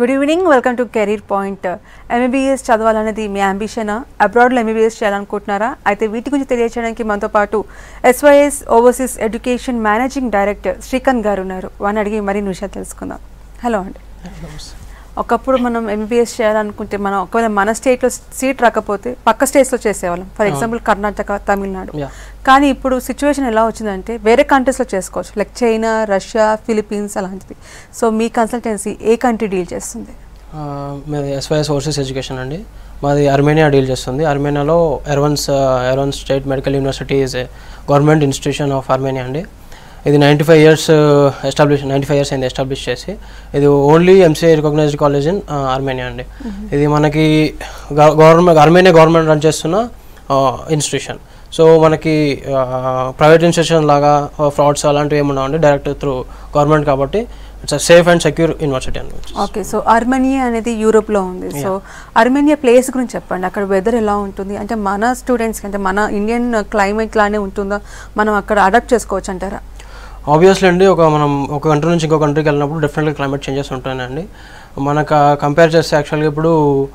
Good evening welcome to career point MBBS చదవాలనేది మీ ambition అబ్రాడ్లో ఎంబీబీఎస్ చేయాలనుకుంటున్నారా అయితే వీటి గురించి తెలియజేయడానికి మనతో పాటు SYS overseas education managing director Srikanth garu ఉన్నారు వారిని అడిగి మరిన్ని విషయాలు తెలుసుకుందాం హలో అండి ఒకప్పుడు మనం ఎంబీబీఎస్ చేయాలనుకుంటే మనం ఒకవేళ మన స్టేట్లో సీట్ రాకపోతే పక్క స్టేట్స్లో చేసేవాళ్ళం for example Karnataka Tamil Nadu Yeah. కానీ ఇప్పుడు సిచ్యువేషన్ ఎలా వచ్చిందంటే వేరే కంట్రీస్లో చేసుకోవచ్చు లైక్ చైనా రష్యా ఫిలిపీన్స్ అలాంటివి సో మీ కన్సల్టెన్సీ ఏ కంట్రీ డీల్ చేస్తుంది ఆ, మాది ఎస్వైఎస్ ఓవర్సీస్ ఎడ్యుకేషన్ అండి మాది అర్మేనియా డీల్ చేస్తుంది అర్మేనియాలో Yerevan's Yerevan's state medical university is government institution of Armenia అండి ఇది ninety five years establish ninety five years అయింది ఎస్టాబ్లిష్ చేసి ఇది only MCI recognized college in Armenia అండి ఇది మనకి గవర్నమెంట్ అర్మేనియా గవర్నమెంట్ రన్ చేస్తున్న ఇన్స్టిట్యూషన్ సో మనకి ప్రైవేట్ ఇన్స్టిట్యూషన్ లాగా ఫ్రాడ్స్ అలాంటివి ఏమి ఉండవండి డైరెక్ట్ త్రూ గవర్నమెంట్ కాబట్టి it's safe and secure university అండి ఓకే సో అర్మేనియా అనేది యూరోప్లో ఉంది సో అర్మేనియా ప్లేస్ గురించి చెప్పండి అక్కడ వెదర్ ఎలా ఉంటుంది అంటే మన స్టూడెంట్స్కి అంటే మన ఇండియన్ క్లైమేట్ లానే ఉంటుందా మనం అక్కడ అడాప్ట్ చేసుకోవచ్చు అంటారా ఆబ్వియస్లీ అండి ఒక మనం ఒక కంట్రీ నుంచి ఇంకో కంట్రీకి వెళ్ళినప్పుడు డెఫినెట్గా క్లైమేట్ చేంజెస్ ఉంటాయండి మనకు కంపేర్ చేస్తే యాక్చువల్గా ఇప్పుడు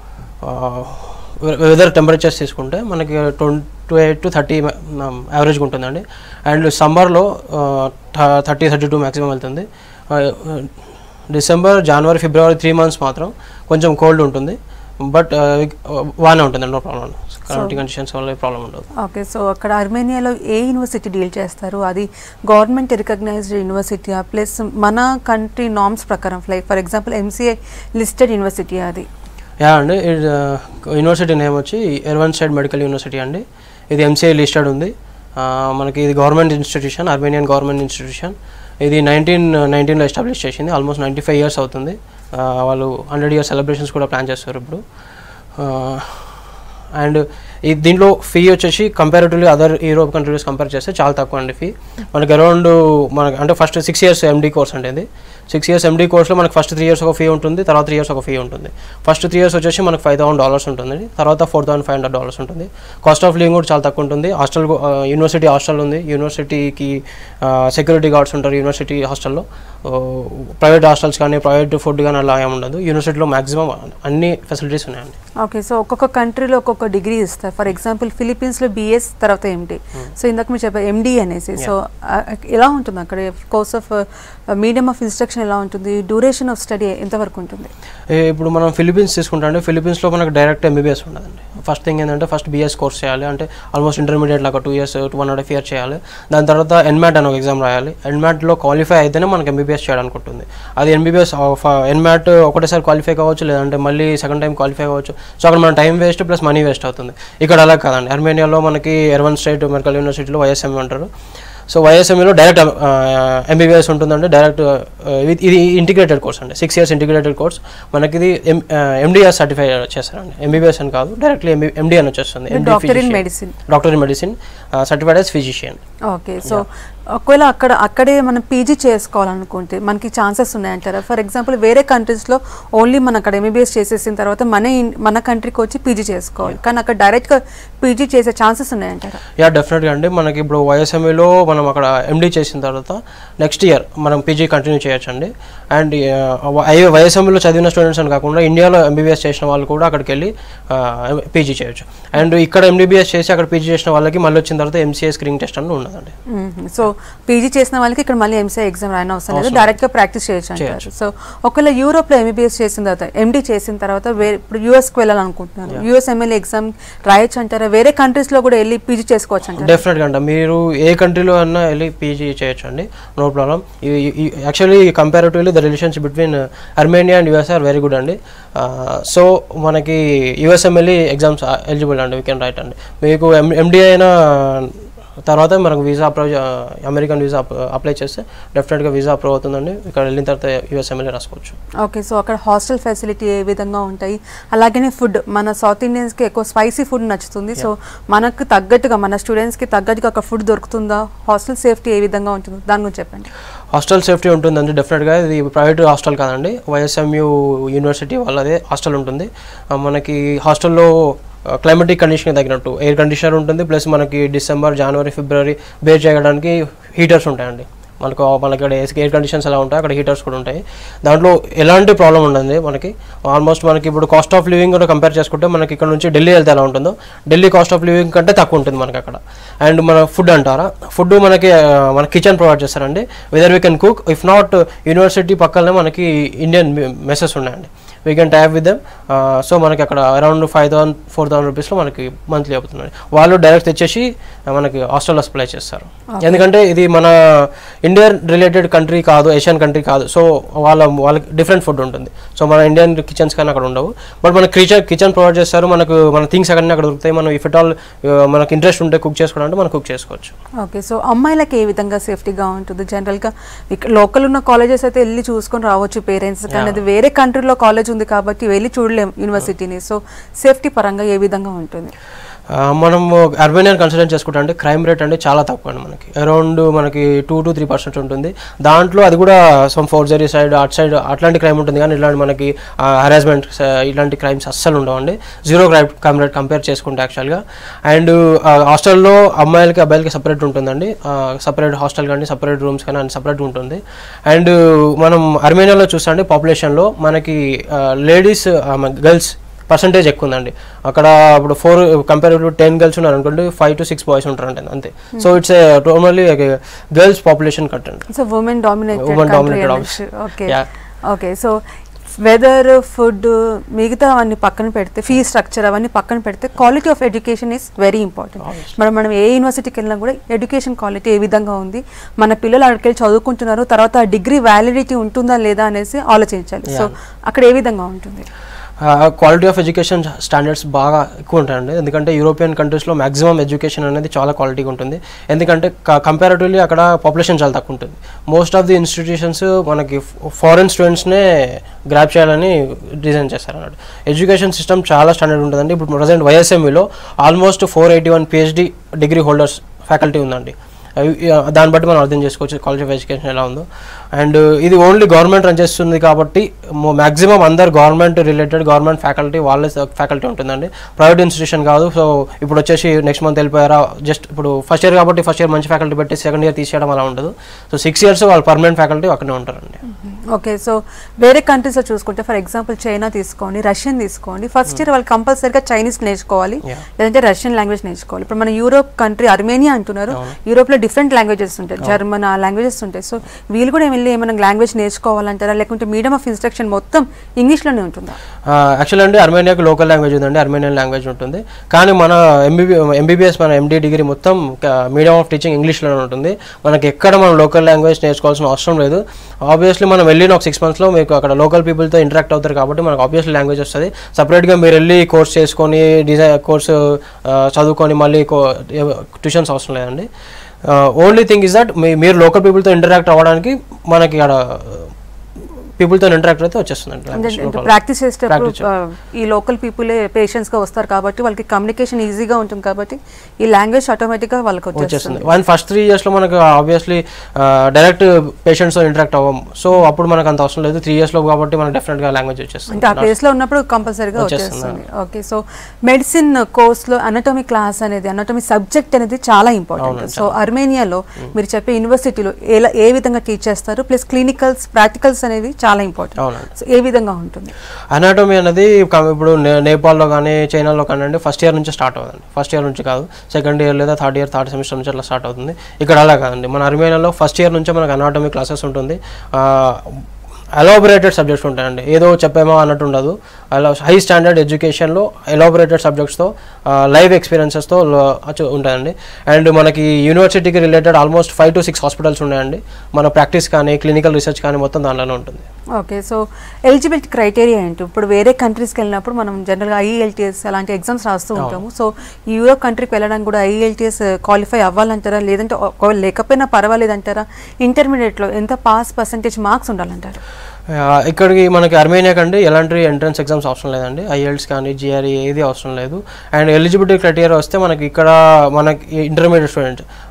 వెదర్ టెంపరేచర్స్ తీసుకుంటే మనకి ట్వంటీ ఎయిట్ టు థర్టీ యావరేజ్గా ఉంటుందండి అండ్ సమ్మర్లో థర్టీ థర్టీ టూ మ్యాక్సిమం వెళ్తుంది డిసెంబర్ జనవరి ఫిబ్రవరి త్రీ మంత్స్ మాత్రం కొంచెం కోల్డ్ ఉంటుంది బట్ బాగానే ఉంటుంది నో ప్రాబ్లం కరెంట్ కండిషన్స్ వల్ల ప్రాబ్లం ఉండదు ఓకే సో అక్కడ అర్మేనియాలో ఏ యూనివర్సిటీ డీల్ చేస్తారు అది గవర్నమెంట్ రికగ్నైజ్డ్ యూనివర్సిటీ ప్లస్ మన కంట్రీ నామ్స్ ప్రకారం like for example MCI listed university అది యా అండి ఇది యూనివర్సిటీ నేమ్ వచ్చి ఎర్వన్ స్టేట్ మెడికల్ యూనివర్సిటీ అండి ఇది ఎంసీఐ లిస్టెడ్ ఉంది ఆ, మనకి ఇది government institution Armenian government institution ఇది నైన్టీన్ నైన్టీన్లో ఎస్టాబ్లిష్ చేసింది ఆల్మోస్ట్ నైంటీ ఫైవ్ ఇయర్స్ అవుతుంది ఆ, వాళ్ళు హండ్రెడ్ ఇయర్స్ సెలబ్రేషన్స్ కూడా ప్లాన్ చేస్తారు ఇప్పుడు అండ్ ఈ దీంట్లో ఫీ వచ్చేసి comparatively other Europe countries compare చేస్తే చాలా తక్కువ అండి ఫీ మనకి అరౌండ్ మనకి అంటే first six years MD course అంటే ఇది సిక్స్ ఇయర్స్ ఎండి కోర్స్లో మనకి ఫస్ట్ త్రీ ఇయర్స్ ఒక ఫీ ఉంటుంది తర్వాత త్రీ ఇయర్స్ ఒక ఫీ ఉంటుంది ఫస్ట్ త్రీ ఇయర్స్ వచ్చేసి మనకి ఫైవ్ థౌసండ్ డాలర్స్ ఉంటుంది తర్వాత four thousand five hundred dollars ఉంటుంది కాస్ట్ ఆఫ్ లివింగ్ కూడా చాలా తక్కువ ఉంటుంది హాస్టల్ యూనివర్సిటీ హాస్టల్ ఉంది యూనివర్సిటీకి సెక్యూరిటీ గార్డ్స్ ఉంటారు యూనివర్సిటీ హాస్టల్లో ప్రైవేట్ హాస్టల్స్ కానీ ప్రైవేట్ ఫుడ్ కానీ అలా ఏమి ఉండదు యూనివర్సిటీలో మాక్సిమం అన్ని ఫెసిలిటీస్ ఉన్నాయండి ఓకే సో ఒక్కొక్క కంట్రీలో ఒక్కొక్క డిగ్రీ ఇస్తారు ఫర్ ఎగ్జాంపుల్ ఫిలిపీన్స్లో బిఎస్ తర్వాత ఎండి సో ఇందాక మీరు చెప్పారు ఎండి అనేసి సో ఎలా ఉంటుంది అక్కడ course of medium of instruction ఎలా ఉంటుంది డ్యూరేషన్ ఆఫ్ స్టడీ ఎంతవరకు ఉంటుంది ఏ, ఇప్పుడు మనం ఫిలిపీన్స్ తీసుకుంటే ఫిలిపీన్స్లో మనకు డైరెక్ట్ ఎంబీబీఎస్ ఉండదండి ఫస్ట్ థింగ్ ఏంటంటే ఫస్ట్ బీఎస్ కోర్స్ చేయాలి అంటే ఆల్మోస్ట్ ఇంటర్మీడియట్ లాగా two years two one and half year చేయాలి దాని తర్వాత ఎన్మాట్ అని ఒక ఎగ్జామ్ రాయాలి ఎన్మాట్లో క్వాలిఫై అయితేనే మనకి ఎంబీబీఎస్ చేయడానికి ఉంటుంది అది ఎంబీబీఎస్ ఎన్మాట్ ఒకటేసారి క్వాలిఫై కావచ్చు లేదంటే మళ్ళీ సెకండ్ టైం క్వాలిఫై కావచ్చు సో అక్కడ మన time waste plus money waste అవుతుంది ఇక్కడ అలా కాదండి అర్మేనియాలో మనకి ఎర్వన్ స్టేట్ మెడికల్ యూనివర్సిటీలో వైఎస్ఎం అంటారు సో వైఎస్ఎంఈలో డైరెక్ట్ ఎంబీబీఎస్ ఉంటుందండి డైరెక్ట్ ఇది ఇంటిగ్రేటెడ్ కోర్స్ అండి సిక్స్ ఇయర్స్ ఇంటిగ్రేటెడ్ కోర్స్ మనకి ఇది ఎండిఆర్ సర్టిఫై చేస్తారండి ఎంబీబీఎస్ అని కాదు డైరెక్ట్లీ ఎంబీ ఎండి అని వచ్చేస్తుంది doctor in medicine doctor in medicine certified as physician okay so ఒకవేళ అక్కడ అక్కడే మనం పీజీ చేసుకోవాలనుకుంటే మనకి ఛాన్సెస్ ఉన్నాయంటారా ఫర్ ఎగ్జాంపుల్ వేరే కంట్రీస్లో ఓన్లీ మన అక్కడ ఎంబీబీఎస్ చేసేసిన తర్వాత మన ఇన్- మన కంట్రీకి వచ్చి పీజీ చేసుకోవాలి కానీ అక్కడ డైరెక్ట్గా పీజీ చేసే ఛాన్సెస్ ఉన్నాయంటారా యా డెఫినెట్గా అండి మనకి ఇప్పుడు వైఎస్ఎంఈలో మనం అక్కడ ఎండి చేసిన తర్వాత నెక్స్ట్ ఇయర్ మనం పీజీ కంటిన్యూ చేయొచ్చు అండి అండ్ వైఎస్ఎంఈలో చదివిన స్టూడెంట్స్ అని కాకుండా ఇండియాలో ఎంబీబీఎస్ చేసిన వాళ్ళు కూడా అక్కడికి వెళ్ళి పీజీ చేయొచ్చు అండ్ ఇక్కడ ఎంబీబీఎస్ చేసి అక్కడ పీజీ చేసిన వాళ్ళకి మళ్ళీ వచ్చిన తర్వాత ఎంసీఏ స్క్రీనింగ్ టెస్ట్ అని ఉన్నదండి సో పీజీ చేసిన వాళ్ళకి ఇక్కడ మళ్ళీ ఎంసీఐ ఎగ్జామ్ రాయన అవసరం లేదు డైరెక్ట్గా ప్రాక్టీస్ చేయొచ్చు అంటారు సో ఒకవేళ యూరోప్లో ఎంబీబీఎస్ చేసిన తర్వాత ఎండి చేసిన తర్వాత వేరే ఇప్పుడు యూఎస్కి వెళ్ళాలనుకుంటున్నారు యూఎస్ ఎమ్మెల్యే ఎగ్జామ్ రాయొచ్చు అంటారా వేరే కంట్రీస్లో కూడా వెళ్ళి పీజీ చేసుకోవచ్చు అంటారు డెఫినెట్గా అంట మీరు ఏ కంట్రీలో అన్నా వెళ్ళి పీజీ చేయొచ్చు అండి no problem actually comparatively the relations between Armenia and US are very good అండి సో మనకి యూఎస్ఎంఎల్ఈ ఎగ్జామ్స్ ఎలిజిబుల్ అండి వీ కెన్ రైట్ అండి మీకు ఎం ఎండి అయినా తర్వాత మనకు visa approve American visa apply చేస్తే డెఫినెట్గా వీసా అప్రూవ్ అవుతుందండి ఇక్కడ వెళ్ళిన తర్వాత యూఎస్ఎంఎల్ఏ రాసుకోవచ్చు ఓకే సో అక్కడ హాస్టల్ ఫెసిలిటీ ఏ విధంగా ఉంటాయి అలాగనే ఫుడ్ మన సౌత్ ఇండియన్స్కి ఎక్కువ స్పైసీ ఫుడ్ నచ్చుతుంది సో మనకు తగ్గట్టుగా మన స్టూడెంట్స్కి తగ్గట్టుగా అక్కడ ఫుడ్ దొరుకుతుందా హాస్టల్ సేఫ్టీ ఏ విధంగా ఉంటుందో దాని గురించి చెప్పండి హాస్టల్ సేఫ్టీ ఉంటుందండి డెఫినెట్గా ఇది ప్రైవేట్ హాస్టల్ కాదండి వైఎస్ఎంయు యూనివర్సిటీ వాళ్ళదే హాస్టల్ ఉంటుంది ఆ, మనకి హాస్టల్లో క్లైమేటిక్ కండిషన్ తగినట్టు ఎయిర్ కండిషనర్ ఉంటుంది ప్లస్ మనకి డిసెంబర్ జనవరి ఫిబ్రవరి బేర్ చేయడానికి హీటర్స్ ఉంటాయండి మనకు మనకి ఇక్కడ ఎయిర్ కండిషన్స్ ఎలా ఉంటాయి అక్కడ హీటర్స్ కూడా ఉంటాయి దాంట్లో ఎలాంటి ప్రాబ్లం ఉండదు మనకి ఆల్మోస్ట్ మనకి ఇప్పుడు కాస్ట్ ఆఫ్ లివింగ్ కూడా కంపేర్ చేసుకుంటే మనకి ఇక్కడ నుంచి ఢిల్లీ వెళ్తే ఎలా ఉంటుందో ఢిల్లీ కాస్ట్ ఆఫ్ లివింగ్ కంటే తక్కువ ఉంటుంది మనకి అక్కడ అండ్ మన ఫుడ్ అంటారా ఫుడ్ మనకి ఆ, మన కిచెన్ ప్రొవైడ్ చేస్తారండి whether we can cook if not university పక్కనే మనకి ఇండియన్ మెసెస్ ఉన్నాయండి we can tap with them so మనకి అక్కడ around five thousand four thousand రూపీస్లో మనకి మంత్లీ అవుతుంది వాళ్ళు డైరెక్ట్ తెచ్చేసి ఆ, మనకి హాస్టల్లో సప్లై చేస్తారు ఎందుకంటే ఇది మన ఇండియన్ రిలేటెడ్ కంట్రీ కాదు ఏషియన్ కంట్రీ కాదు సో వాళ్ళ వాళ్ళకి డిఫరెంట్ ఫుడ్ ఉంటుంది సో మన ఇండియన్ కిచెన్స్ కానీ అక్కడ ఉండవు బట్ మన కిచెన్ కిచెన్ ప్రొవైడ్ చేస్తారు మనకు మన థింగ్స్ అక్కడ అక్కడ దొరుకుతాయి మనం ఇఫ్ ఇట్ ఆల్ మనకి ఇంట్రెస్ట్ ఉంటే కుక్ చేసుకోవాలంటే మనం కుక్ చేసుకోవచ్చు ఓకే సో అమ్మాయిలకి ఏ విధంగా సేఫ్టీగా ఉంటుంది జనరల్గా ఇక్కడ లోకల్ ఉన్న కాలేజెస్ అయితే వెళ్ళి చూసుకొని రావచ్చు పేరెంట్స్ కానీ అది వేరే కంట్రీలో కాలేజ్ ఉంది కాబట్టి వెళ్ళి చూడలేం యూనివర్సిటీని సో సేఫ్టీ పరంగా ఏ విధంగా ఉంటుంది ఆ, మనము అర్బేనియన్ కన్సిడర్ చేసుకుంటే అంటే క్రైమ్ రేట్ అంటే చాలా తక్కువ అండి మనకి అరౌండ్ మనకి టూ టు త్రీ పర్సెంట్ ఉంటుంది దాంట్లో అది కూడా some forgery side at side అట్లాంటి క్రైమ్ ఉంటుంది కానీ ఇలాంటి మనకి హెరాస్మెంట్ ఇలాంటి క్రైమ్స్ అస్సలు ఉండవండి zero crime crime rate compare చేసుకుంటే యాక్చువల్గా అండ్ హాస్టల్లో అమ్మాయిలకి అబ్బాయిలకి సపరేట్ ఉంటుందండి సపరేట్ హాస్టల్ కానీ సపరేట్ రూమ్స్ కానీ అన్ని సపరేట్ ఉంటుంది అండ్ మనం అర్మేనియాలో చూస్తే పాపులేషన్లో మనకి లేడీస్ గర్ల్స్ పర్సంటేజ్ ఎక్కువ ఉందండి అక్కడ ఇప్పుడు ఫోర్ కంపేరిటివ్ టెన్ గర్ల్స్ ఉన్నారు అనుకోండి ఫైవ్ టు సిక్స్ బాయ్స్ ఉంటారండి అంతే so it's normally girls population కట్టండి so women dominated Women dominated house. Okay Yeah. Okay so weather food మిగతా అవన్నీ పక్కన పెడితే ఫీ స్ట్రక్చర్ అవన్నీ పక్కన పెడితే quality of education is very important మనం మనం ఏ యూనివర్సిటీకి వెళ్ళినా కూడా ఎడ్యుకేషన్ క్వాలిటీ ఏ విధంగా ఉంది మన పిల్లలు అక్కడికి వెళ్ళి చదువుకుంటున్నారు తర్వాత ఆ డిగ్రీ వ్యాలిడిటీ ఉంటుందా లేదా అనేసి ఆలోచించాలి సో అక్కడ ఏ విధంగా ఉంటుంది క్వాలిటీ ఆఫ్ ఎడ్యుకేషన్ స్టాండర్డ్స్ బాగా ఎక్కువ ఉంటాయండి ఎందుకంటే యూరోపియన్ కంట్రీస్లో మాక్సిమం ఎడ్యుకేషన్ అనేది చాలా క్వాలిటీగా ఉంటుంది ఎందుకంటే కంపారిటివ్లీ అక్కడ పాపులేషన్ చాలా తక్కువ ఉంటుంది మోస్ట్ ఆఫ్ ది ఇన్స్టిట్యూషన్స్ మనకి ఫారెన్ స్టూడెంట్స్నే గ్రాప్ చేయాలని డిజైన్ చేస్తారు అన్నట్టు ఎడ్యుకేషన్ సిస్టమ్ చాలా స్టాండర్డ్ ఉంటుందండి ఇప్పుడు ప్రజెంట్ వైఎస్ఎంఈలో almost four eighty one PhD degree holders faculty ఉందండి అవి- ఆ, దాన్ని బట్టి మనం అర్థం చేసుకోవచ్చు కాలేజ్ ఆఫ్ ఎడ్యుకేషన్ ఎలా ఉందో అండ్ ఇది ఓన్లీ గవర్నమెంట్ రన్ చేస్తుంది కాబట్టి మ్యాక్సిమం అందరు గవర్నమెంట్ రిలేటెడ్ గవర్నమెంట్ ఫ్యాకల్టీ వాళ్ళే ఫ్యాకల్టీ ఉంటుందండి ప్రైవేట్ ఇన్స్టిట్యూషన్ కాదు సో ఇప్పుడు వచ్చేసి నెక్స్ట్ మంత్ వెళ్ళిపోయారా జస్ట్ ఇప్పుడు ఫస్ట్ ఇయర్ కాబట్టి ఫస్ట్ ఇయర్ మంచి ఫ్యాకల్టీ పెట్టి సెకండ్ ఇయర్ తీసేయడం అలా ఉండదు సో సిక్స్ ఇయర్స్ వాళ్ళు పర్మనెంట్ ఫ్యాకల్టీ అక్కడే ఉంటారండి ఓకే సో వేరే కంట్రీస్లో చూసుకుంటే ఫర్ ఎగ్జాంపుల్ చైనా తీసుకోండి రష్యన్ తీసుకోండి ఫస్ట్ ఇయర్ వాళ్ళు కంపల్సరీగా చైనీస్ నేర్చుకోవాలి Yeah. లేదంటే రష్యన్ లాంగ్వేజ్ నేర్చుకోవాలి ఇప్పుడు మన యూరోప్ కంట్రీ అర్మేనియా అంటున్నారు యూరోప్లో డిఫరెంట్ లాంగ్వేజెస్ ఉంటాయి జర్మన్ ఆ లాంగ్వేజెస్ ఉంటాయి సో వీళ్ళు కూడా వెళ్ళి ఏమైనా లాంగ్వేజ్ నేర్చుకోవాలంటారా లేకుంటే మీడియం ఆఫ్ ఇన్స్ట్రక్షన్ మొత్తం ఇంగ్లీష్లోనే ఉంటుందా యాక్చువల్ అండి అర్మేనియాకి లోకల్ లాంగ్వేజ్ ఉందండి అర్మేనియన్ లాంగ్వేజ్ ఉంటుంది కానీ మన ఎంబీబీ ఎంబీబీఎస్ మన ఎండి డిగ్రీ మొత్తం మీడియం ఆఫ్ టీచింగ్ ఇంగ్లీష్లోనే ఉంటుంది మనకి ఎక్కడ మనం లోకల్ లాంగ్వేజ్ నేర్చుకోవాల్సిన అవసరం లేదు ఆబ్వియస్లీ మనం వెళ్ళిన ఒక సిక్స్ మంత్స్లో మీకు అక్కడ లోకల్ పీపుల్తో ఇంటరాక్ట్ అవుతారు కాబట్టి మనకు ఆబ్వియస్లీ లాంగ్వేజ్ వస్తుంది సపరేట్గా మీరు వెళ్ళి కోర్స్ చేసుకొని డిజైన్ కోర్సు చదువుకొని మళ్ళీ ట్యూషన్స్ అవసరం లేదండి ఓన్లీ థింగ్ ఇస్ దట్ మీరు లోకల్ పీపుల్తో ఇంటరాక్ట్ అవ్వడానికి మనకి అక్కడ పీపుల్తో ఇంటరాక్ట్ అయితే వచ్చేస్తుందండి language, no problem. ప్రాక్టీస్ చేసేటప్పుడు Practice ఆ, ఈ లోకల్ పీపులే పేషెంట్స్గా వస్తారు కాబట్టి వాళ్ళకి కమ్యూనికేషన్ ఈజీగా ఉంటుంది కాబట్టి ఈ లాంగ్వేజ్ ఆటోమేటిక్గా వాళ్ళకి వచ్చేస్తుంది వచ్చేస్తుంది వన్ ఫస్ట్ త్రీ ఇయర్స్లో మనకు ఆబ్వియస్లీ డైరెక్ట్ పేషెంట్స్తో ఇంటరాక్ట్ అవ్వం సో అప్పుడు మనకు అంత అవసరం లేదు త్రీ ఇయర్స్లో కాబట్టి మనకు డెఫినెట్గా లాంగ్వేజ్ వచ్చేస్తుంది అంటే ఆ ప్లేస్ లో ఉన్నప్పుడు కంపల్సరీగా వచ్చేస్తుంది. వచ్చేస్తుంది ఓకే సో మెడిసిన్ కోర్స్ లో అనటమీ క్లాస్ అనేది అనటమీ సబ్జెక్ట్ అనేది చాలా ఇంపార్టెంట్ సో అర్మేనియాలో మీరు చెప్పే యూనివర్సిటీలో ఎలా ఏ విధంగా టీచ్ చేస్తారు ప్లస్ క్లినికల్స్ ప్రాక్టికల్స్ అనేవి చాలా ఇంపార్టెంట్ అవునండి సో ఏ విధంగా ఉంటుంది అనాటమీ అనేది కం- ఇప్పుడు నే- నేపాల్లో కానీ చైనాలో కానివ్వండి ఫస్ట్ ఇయర్ నుంచి స్టార్ట్ అవుతుంది ఫస్ట్ ఇయర్ నుంచి కాదు సెకండ్ ఇయర్ లేదా థర్డ్ ఇయర్ థర్డ్ సెమిస్టర్ నుంచి అట్లా స్టార్ట్ అవుతుంది ఇక్కడ అలా కాదండి మన అర్మేనియాలో ఫస్ట్ ఇయర్ నుంచే మనకు అనాటమీ క్లాసెస్ ఉంటుంది ఎలాబొరేటెడ్ సబ్జెక్ట్స్ ఉంటాయండి ఏదో చెప్పేమో అన్నట్టు ఉండదు అలా హై స్టాండర్డ్ ఎడ్యుకేషన్లో ఎలాబొరేటెడ్ సబ్జెక్ట్స్తో లైవ్ ఎక్స్పీరియన్సెస్తో ఉంటాయండి అండ్ మనకి యూనివర్సిటీకి related almost five to six hospitals ఉన్నాయండి మన ప్రాక్టీస్ కానీ క్లినికల్ రీసెర్చ్ కానీ మొత్తం దాంట్లోనే ఉంటుంది ఓకే సో ఎలిజిబిలిటీ క్రైటీరియా ఏంటి ఇప్పుడు వేరే కంట్రీస్కి వెళ్ళినప్పుడు మనం జనరల్గా ఐఎల్టీఎస్ అలాంటి ఎగ్జామ్స్ రాస్తూ ఉంటాము సో ఈ యూరోప్ కంట్రీకి వెళ్ళడానికి కూడా ఐఎల్టీఎస్ క్వాలిఫై అవ్వాలంటారా లేదంటే ఒకవేళ లేకపోయినా పర్వాలేదంటారా ఇంటర్మీడియట్లో ఎంత పాస్ పర్సంటేజ్ మార్క్స్ ఉండాలంటారు ఆ, ఇక్కడికి మనకి అర్మేనియా కంటే ఎలాంటి ఎంట్రన్స్ ఎగ్జామ్స్ అవసరం లేదండి ఐఎల్స్ కానీ జిఆర్ఈ ఏది అవసరం లేదు అండ్ ఎలిజిబిలిటీ క్రైటీరియా వస్తే మనకి ఇక్కడ మనకి ఇంటర్మీడియట్ స్టూడెంట్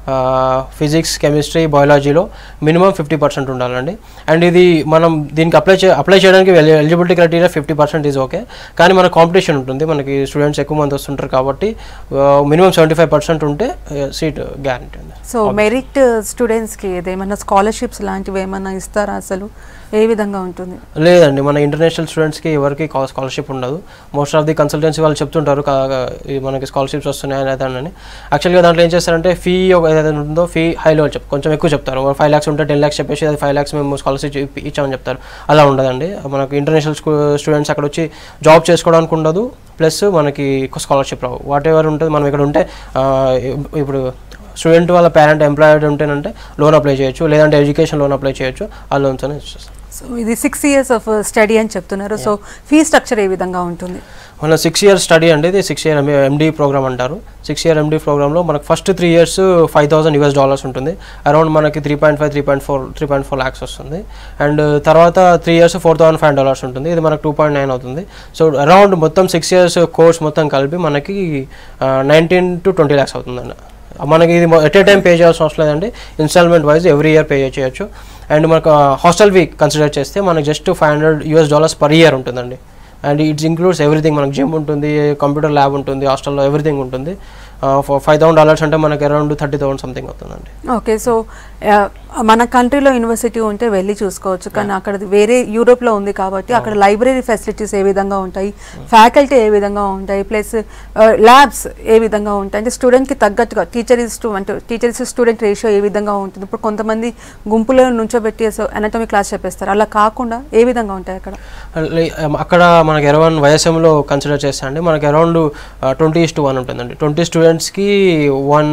ఫిజిక్స్ కెమిస్ట్రీ బయాలజీలో మినిమం ఫిఫ్టీ పర్సెంట్ ఉండాలండి అండ్ ఇది మనం దీనికి అప్లై చే అప్లై చేయడానికి eligibility criteria fifty percent is okay కానీ మన కాంపిటీషన్ ఉంటుంది మనకి స్టూడెంట్స్ ఎక్కువ మంది వస్తుంటారు కాబట్టి మినిమం సెవెంటీ ఫైవ్ పర్సెంట్ ఉంటే సీట్ గ్యారంటీ ఉంది సో మెరిట్ స్టూడెంట్స్కి ఏదేమన్నా స్కాలర్షిప్స్ లాంటివి ఏమన్నా ఇస్తారా అసలు ఏ విధంగా ఉంటుంది లేదండి మన ఇంటర్నేషనల్ స్టూడెంట్స్కి ఎవరికి స్కాలర్షిప్ ఉండదు మోస్ట్ ఆఫ్ ది కన్సల్టెన్సీ వాళ్ళు చెప్తుంటారు కా- ఈ మనకి స్కాలర్షిప్స్ వస్తున్నాయి అని అని యాక్చువల్గా దాంట్లో ఏం చేస్తారంటే ఫీ ఏదైతే ఉంటుందో ఫీ హై లెవెల్ చెప్ కొంచెం ఎక్కువ చెప్తారు ఫైవ్ ల్యాక్స్ ఉంటే టెన్ ల్యాక్స్ చెప్పేసి అది ఫైవ్ ల్యాక్స్ మేము స్కాలర్షిప్ ఇచ్చామని చెప్తారు అలా ఉండదండి మనకు ఇంటర్నేషనల్ స్టూడెంట్స్ అక్కడ వచ్చి జాబ్ చేసుకోవడానికి ఉండదు ప్లస్ మనకి స్కాలర్షిప్ రావు వాట్ ఎవర్ ఉంటుంది మనం ఇక్కడ ఉంటే ఆ, ఇప్పుడు స్టూడెంట్ వాళ్ళ పేరెంట్ ఎంప్లాయిడ్ ఉంటేనంటే లోన్ అప్లై చేయొచ్చు లేదంటే ఎడ్యుకేషన్ లోన్ అప్లై చేయొచ్చు ఆ లోన్స్ అనేది ఇచ్చేస్తాం సో ఇది సిక్స్ ఇయర్స్ ఆఫ్ స్టడీ అని చెప్తున్నారు సో ఫీ స్ట్రక్చర్ ఏ విధంగా ఉంటుంది మన సిక్స్ ఇయర్స్ స్టడీ అండి ఇది సిక్స్ ఇయర్ ఎండి ప్రోగ్రామ్ అంటారు సిక్స్ ఇయర్ ఎండి ప్రోగ్రామ్లో మనకు first three years five thousand US dollars ఉంటుంది అరౌండ్ మనకి three point five three point four three point four lakhs వస్తుంది అండ్ తర్వాత three years four thousand five dollars ఉంటుంది ఇది మనకు టూ పాయింట్ నైన్ అవుతుంది సో అరౌండ్ మొత్తం సిక్స్ ఇయర్స్ కోర్స్ మొత్తం కలిపి మనకి నైన్టీన్ టు ట్వంటీ ల్యాక్స్ అవుతుందండి మనకి ఇది ఎట్ ఏ టైం పే చేయాల్సిన అవసరం లేదండి installment wise every year pay చేయొచ్చు అండ్ మనకు హాస్టల్ వీక్ కన్సిడర్ చేస్తే మనకి just five hundred US dollars per year ఉంటుందండి అండ్ ఇట్స్ ఇంక్లూడ్స్ ఎవ్రీథింగ్ మనకి జిమ్ ఉంటుంది కంప్యూటర్ ల్యాబ్ ఉంటుంది హాస్టల్లో ఎవ్రీథింగ్ ఉంటుంది ఫైవ్ థౌసండ్ డాలర్స్ అంటే మనకి అరౌండ్ థర్టీ థౌసండ్ సంథింగ్ అవుతుందండి ఓకే సో ఆ, మన కంట్రీలో యూనివర్సిటీ ఉంటే వెళ్ళి చూసుకోవచ్చు కానీ అక్కడ వేరే యూరోప్లో ఉంది కాబట్టి అక్కడ లైబ్రరీ ఫెసిలిటీస్ ఏ విధంగా ఉంటాయి ఫ్యాకల్టీ ఏ విధంగా ఉంటాయి ప్లస్ ల్యాబ్స్ ఏ విధంగా ఉంటాయి అంటే స్టూడెంట్కి తగ్గట్టుగా టీచర్ ఇస్ టు అంటే టీచర్ ఇస్ స్టూడెంట్ రేషియో ఏ విధంగా ఉంటుంది ఇప్పుడు కొంతమంది గుంపులో నుంచోబెట్టి అనటమీ క్లాస్ చెప్పేస్తారు అలా కాకుండా ఏ విధంగా ఉంటాయి అక్కడ లై- అక్కడ మనకి అరౌండ్ వైఎస్ఎంలో కన్సిడర్ చేస్తే అండి మనకి around twenty is to one ఉంటుందండి ట్వంటీ స్టూడెంట్స్కి one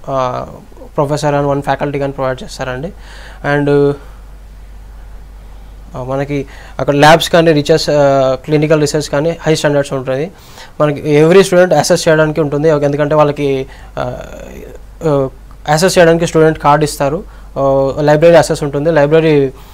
professor and one faculty కానీ ప్రొవైడ్ చేస్తారండి అండ్ మనకి అక్కడ ల్యాబ్స్ కానీ రీసెర్చ్ క్లినికల్ రీసెర్చ్ కానీ హై స్టాండర్డ్స్ ఉంటుంది మనకి ఎవ్రీ స్టూడెంట్ అసెస్ చేయడానికి ఉంటుంది ఎందుకంటే వాళ్ళకి అసెస్ చేయడానికి స్టూడెంట్ కార్డ్ ఇస్తారు లైబ్రరీ అసెస్ ఉంటుంది library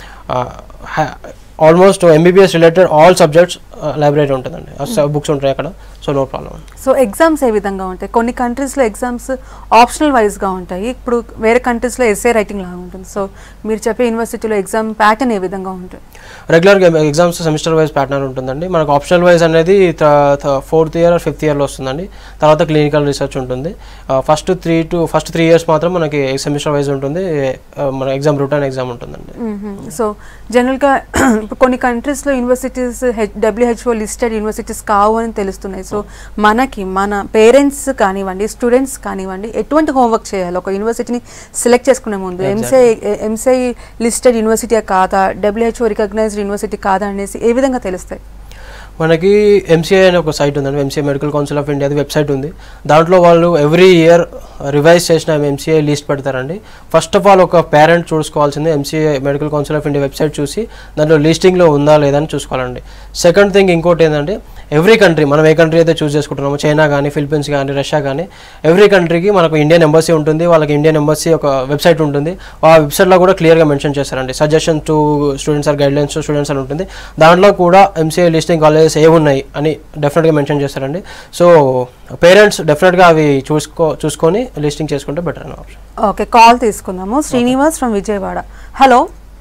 almost MBBS related all subjects library ఉంటుందండి బుక్స్ ఉంటాయి అక్కడ so no problem so exams ఏ విధంగా ఉంటాయి కొన్ని కంట్రీస్లో ఎగ్జామ్స్ ఆప్షనల్ వైజ్గా ఉంటాయి ఇప్పుడు వేరే కంట్రీస్లో ఎస్ఏ రైటింగ్ లాగా ఉంటుంది సో మీరు చెప్పే యూనివర్సిటీలో ఎగ్జామ్ ప్యాటర్న్ ఏ విధంగా ఉంటుంది రెగ్యులర్గా ఎగ్జామ్స్ సెమిస్టర్ వైజ్ ప్యాటర్న్ ఉంటుందండి మనకు ఆప్షనల్ వైజ్ అనేది ఫోర్త్ ఇయర్ ఫిఫ్త్ ఇయర్లో వస్తుందండి తర్వాత క్లినికల్ రీసెర్చ్ ఉంటుంది first three to first three years మాత్రం మనకి సెమిస్టర్ వైజ్ ఉంటుంది ఆ, మన ఎగ్జామ్ రిటర్న్ ఎగ్జామ్ ఉంటుందండి సో జనరల్గా ఇప్పుడు కొన్ని కంట్రీస్లో universities H WHO listed universities కావు అని తెలుస్తున్నాయి సో మనకి మన పేరెంట్స్ కానివ్వండి స్టూడెంట్స్ కానివ్వండి ఎటువంటి హోంవర్క్ చేయాలి ఒక యూనివర్సిటీని సెలెక్ట్ చేసుకునే ముందు ఎంసీఐ ఎంసీఐ లిస్టెడ్ యూనివర్సిటీ కాదా డబ్ల్యూహెచ్ఓ రికగ్నైజ్డ్ యూనివర్సిటీ కాదా అనేసి ఏ విధంగా తెలుస్తాయి మనకి ఎంసీఐ అనే ఒక సైట్ ఉందండి MCI medical council of India అది వెబ్సైట్ ఉంది దాంట్లో వాళ్ళు ఎవ్రీ ఇయర్ రివైజ్ చేసిన ఎంసీఐ లిస్ట్ పెడతారండి ఫస్ట్ ఆఫ్ ఆల్ ఒక పేరెంట్ చూసుకోవాల్సింది MCI medical council of India website చూసి దాంట్లో లిస్టింగ్లో ఉందా లేదా అని చూసుకోవాలండి సెకండ్ థింగ్ ఇంకోటి ఏంటంటే ఎవ్రీ కంట్రీ మనం ఏ కంట్రీ అయితే చూస్ చేసుకుంటున్నామో చైనా కానీ ఫిలిపీన్స్ కానీ రష్యా కానీ ఎవ్రీ కంట్రీకి మనకు ఇండియన్ ఎంబసీ ఉంటుంది వాళ్ళకి ఇండియన్ ఎంబసీ ఒక వెబ్సైట్ ఉంటుంది ఆ వెబ్సైట్లో కూడా క్లియర్గా మెన్షన్ చేస్తారండి suggestion to students or guidelines to students అని ఉంటుంది దాంట్లో కూడా ఎంసీఐ లిస్టింగ్ కాలేజెస్ ఏమున్నాయి అని డెఫినెట్గా మెన్షన్ చేస్తారండి సో పేరెంట్స్ డెఫినెట్గా అవి చూసుకో చూసుకొని లిస్టింగ్ చేసుకుంటే బెటర్ అని ఆప్షన్ ఓకే కాల్ తీసుకుందాము Srinivas from Vijayawada hello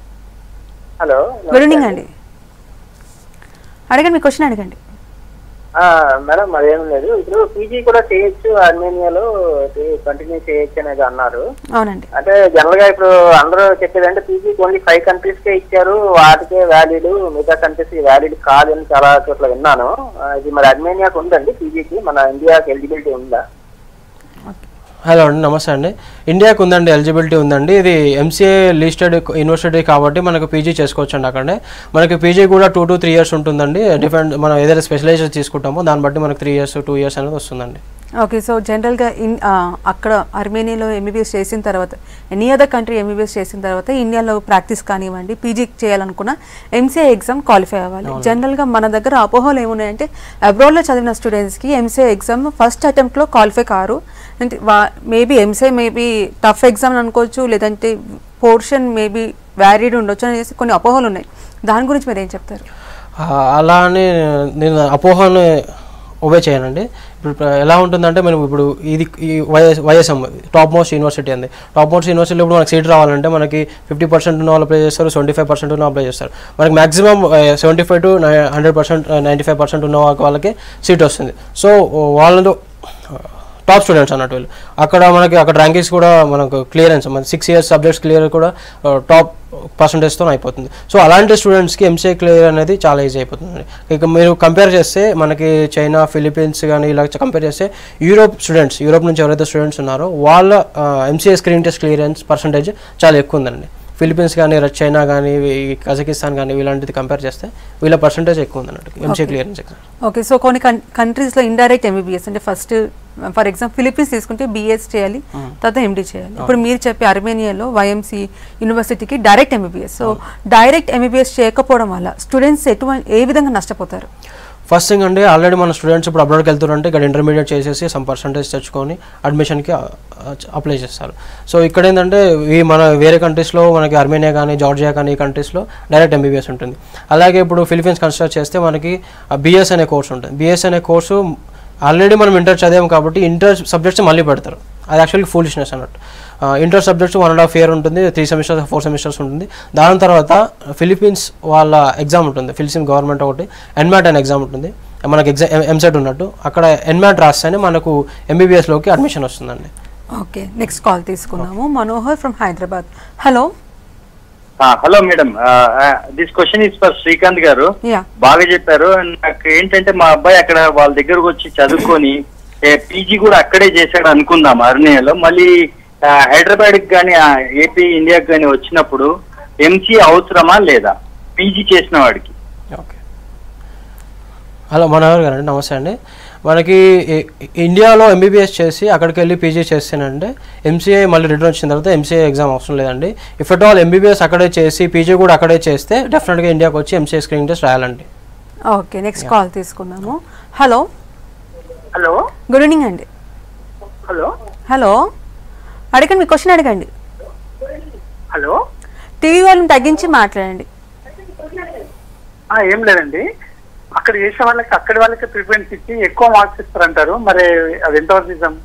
hello good evening అండి అడగండి మీ క్వశ్చన్ అడగండి ఆ, మేడం అదేం లేదు ఇప్పుడు పీజీ కూడా చేయొచ్చు ఆర్మేనియాలో కంటిన్యూ చేయొచ్చు అనేది అన్నారు అవునండి అంటే జనరల్ గా ఇప్పుడు అందరూ చెప్పేది అంటే పీజీకి ఓన్లీ ఫైవ్ కంట్రీస్ కే ఇచ్చారు వాటికే వ్యాలిడ్ మిగతా కంట్రీస్ వ్యాలిడ్ కాదని చాలా చోట్ల విన్నాను ఆ, ఇది మరి అర్మేనియాకి ఉందండి పీజీకి మన ఇండియాకి ఎలిజిబిలిటీ ఉందా హలో అండి నమస్తే అండి ఇండియాకు ఉందండి ఎలిజిబిలిటీ ఉందండి ఇది ఎంసీఏ లిస్టెడ్ యూనివర్సిటీ కాబట్టి మనకు పీజీ చేసుకోవచ్చు అండి అక్కడే మనకి పీజీ కూడా టూ టు త్రీ ఇయర్స్ ఉంటుందండి డిఫరెంట్ మనం ఏదైతే స్పెషలైజేషన్ తీసుకుంటామో దాన్ని బట్టి మనకు త్రీ ఇయర్స్ టూ ఇయర్స్ అనేది వస్తుందండి ఓకే సో జనరల్గా ఇన్ ఆ, అక్కడ అర్మేనియాలో ఎంబీబీఎస్ చేసిన తర్వాత ఎనీ అదర్ కంట్రీ ఎంబీబీఎస్ చేసిన తర్వాత ఇండియాలో ప్రాక్టీస్ కానివ్వండి పీజీ చేయాలనుకున్న ఎంసీఐ ఎగ్జామ్ క్వాలిఫై అవ్వాలి జనరల్గా మన దగ్గర అపోహలు ఏమున్నాయంటే అబ్రాడ్లో చదివిన స్టూడెంట్స్కి ఎంసీఐ ఎగ్జామ్ ఫస్ట్ అటెంప్ట్లో క్వాలిఫై కారు అంటే వా maybe MCI maybe tough exam అనుకోవచ్చు లేదంటే పోర్షన్ మేబీ వ్యారీడ్ ఉండొచ్చు అనేసి కొన్ని అపోహలు ఉన్నాయి దాని గురించి మీరు ఏం చెప్తారు ఆ, అలా అని నేను అపోహను ఒబే చేయనండి ఇప్పుడు ప్ర- ఎలా ఉంటుందంటే మనం ఇప్పుడు ఇది ఈ YS YSM top most university అండి టాప్ మోస్ట్ యూనివర్సిటీలో ఇప్పుడు మనకి సీట్ రావాలంటే మనకి ఫిఫ్టీ పర్సెంట్ ఉన్న వాళ్ళు అప్లై చేస్తారు సెవెంటీ ఫైవ్ పర్సెంట్ ఉన్న అప్లై చేస్తారు మనకి maximum seventy five to hundred percent ninety five percent ఉన్న వాళ్ళకి వాళ్ళకి సీట్ వస్తుంది సో వాళ్ళలో టాప్ స్టూడెంట్స్ అన్నట్టు వీళ్ళు అక్కడ మనకి అక్కడ ర్యాంకింగ్స్ కూడా మనకు క్లియరెన్స్ మన సిక్స్ ఇయర్స్ సబ్జెక్ట్స్ క్లియర్ కూడా టాప్ పర్సంటేజ్తో అయిపోతుంది సో అలాంటి స్టూడెంట్స్కి ఎంసీఏ క్లియర్ అనేది చాలా ఈజీ అయిపోతుంది ఇక మీరు కంపేర్ చేస్తే మనకి చైనా ఫిలిపీన్స్ కానీ ఇలా కంపేర్ చేస్తే యూరోప్ స్టూడెంట్స్ యూరోప్ నుంచి ఎవరైతే స్టూడెంట్స్ ఉన్నారో వాళ్ళ MCA screen test clearance percentage చాలా ఎక్కువ ఉందండి ఫిలిపీన్స్ కానీ చైనా కానీ ఈ కజకిస్తాన్ కానీ ఇలాంటిది కంపేర్ చేస్తే వీళ్ళ పర్సంటేజ్ ఎక్కువ ఉంది అన్నట్టు MCA clearance exam okay so కొన్ని కంట్రీస్లో ఇండైరెక్ట్ ఎంబీబీఎస్ అంటే ఫస్ట్ ఫర్ ఎగ్జాంపుల్ ఫిలిపీన్స్ తీసుకుంటే బీఎస్ చేయాలి తర్వాత ఎండి చేయాలి ఇప్పుడు మీరు చెప్పే అర్మేనియాలో వైఎంసీ యూనివర్సిటీకి direct MBBS so direct MBBS చేయకపోవడం వల్ల స్టూడెంట్స్ ఎటువంటి ఏ విధంగా నష్టపోతారు ఫస్ట్ థింగ్ అంటే ఆల్రెడీ మన స్టూడెంట్స్ ఇప్పుడు అబ్రాడ్కి వెళ్తున్నారంటే ఇక్కడ ఇంటర్మీడియట్ చేసేసి సమ్ పర్సంటేజ్ తెచ్చుకొని అడ్మిషన్కి అప్లై చేస్తారు సో ఇక్కడ ఏంటంటే ఈ మన వేరే కంట్రీస్లో మనకి అర్మేనియా కానీ జార్జియా కానీ ఈ కంట్రీస్లో డైరెక్ట్ ఎంబీబీఎస్ ఉంటుంది అలాగే ఇప్పుడు ఫిలిపీన్స్ కన్సిడర్ చేస్తే మనకి బీఎస్ అనే కోర్స్ ఉంటుంది బీఎస్ అనే కోర్సు ఆల్రెడీ మనం ఇంటర్ చదివాం కాబట్టి ఇంటర్ సబ్జెక్ట్స్ మళ్ళీ పెడతారు అది యాక్చువల్లీ ఫూలిష్నెస్ అన్నట్టు inter subjects one and half year ఉంటుంది త్రీ సెమిస్టర్స్ ఫోర్ సెమిస్టర్స్ ఉంటుంది దాని తర్వాత ఫిలిపీన్స్ వాళ్ళ ఎగ్జామ్ ఉంటుంది ఫిలిపీన్ గవర్నమెంట్ ఒకటి ఎన్మాట్ అనే ఎగ్జామ్ ఉంటుంది మనకి ఎగ్జామ్ ఎంసెట్ ఉన్నట్టు అక్కడ ఎన్మాట్ రాస్తేనే మనకు ఎంబీబీఎస్లోకి అడ్మిషన్ వస్తుందండి ఓకే నెక్స్ట్ కాల్ తీసుకుందాము Manohar from Hyderabad hello hello madam this question is for Srikanth garu yeah బాగా చెప్పారు నాకు ఏంటంటే మా అబ్బాయి అక్కడ వాళ్ళ దగ్గరకు వచ్చి చదువుకొని పీజీ కూడా అక్కడే చేశాడు అనుకుందాం అర్నేయలో మళ్ళీ హైదరాబాద్ కానీ ఏపీ ఇండియాకి కానీ వచ్చినప్పుడు ఎంసీ అవసరమా లేదా పీజీ చేసిన వాడికి ఓకే హలో మనోహర్ గారు అండి నమస్తే అండి మనకి ఈ- ఇండియాలో ఎంబీబీఎస్ చేసి అక్కడికి వెళ్ళి పీజీ చేస్తేనంటే ఎంసీఏ మళ్ళీ రిటర్న్ వచ్చిన తర్వాత ఎంసీఏ ఎగ్జామ్ అవసరం లేదండి ఇఫ్ ఎట్ ఆల్ ఎంబీబీఎస్ అక్కడే చేసి పీజీ కూడా అక్కడే చేస్తే డెఫినెట్గా ఇండియాకి వచ్చి ఎంసీఏ స్క్రీన్ టెస్ట్ రాయాలండి ఓకే నెక్స్ట్ కాల్ తీసుకుందాము హలో హలో గుడ్ ఈవినింగ్ అండి హలో హలో అడగండి మీ క్వశ్చన్ అడగండి హలో టీవీ వాళ్ళని తగ్గించి మాట్లాడండి ఆ, ఏం లేదండి అక్కడ చేసే వాళ్ళకి అక్కడి వాళ్ళకి ప్రిఫరెన్స్ ఇచ్చి ఎక్కువ మార్క్స్ ఇస్తారంటారు మరి అది ఎంతవరకు నిజం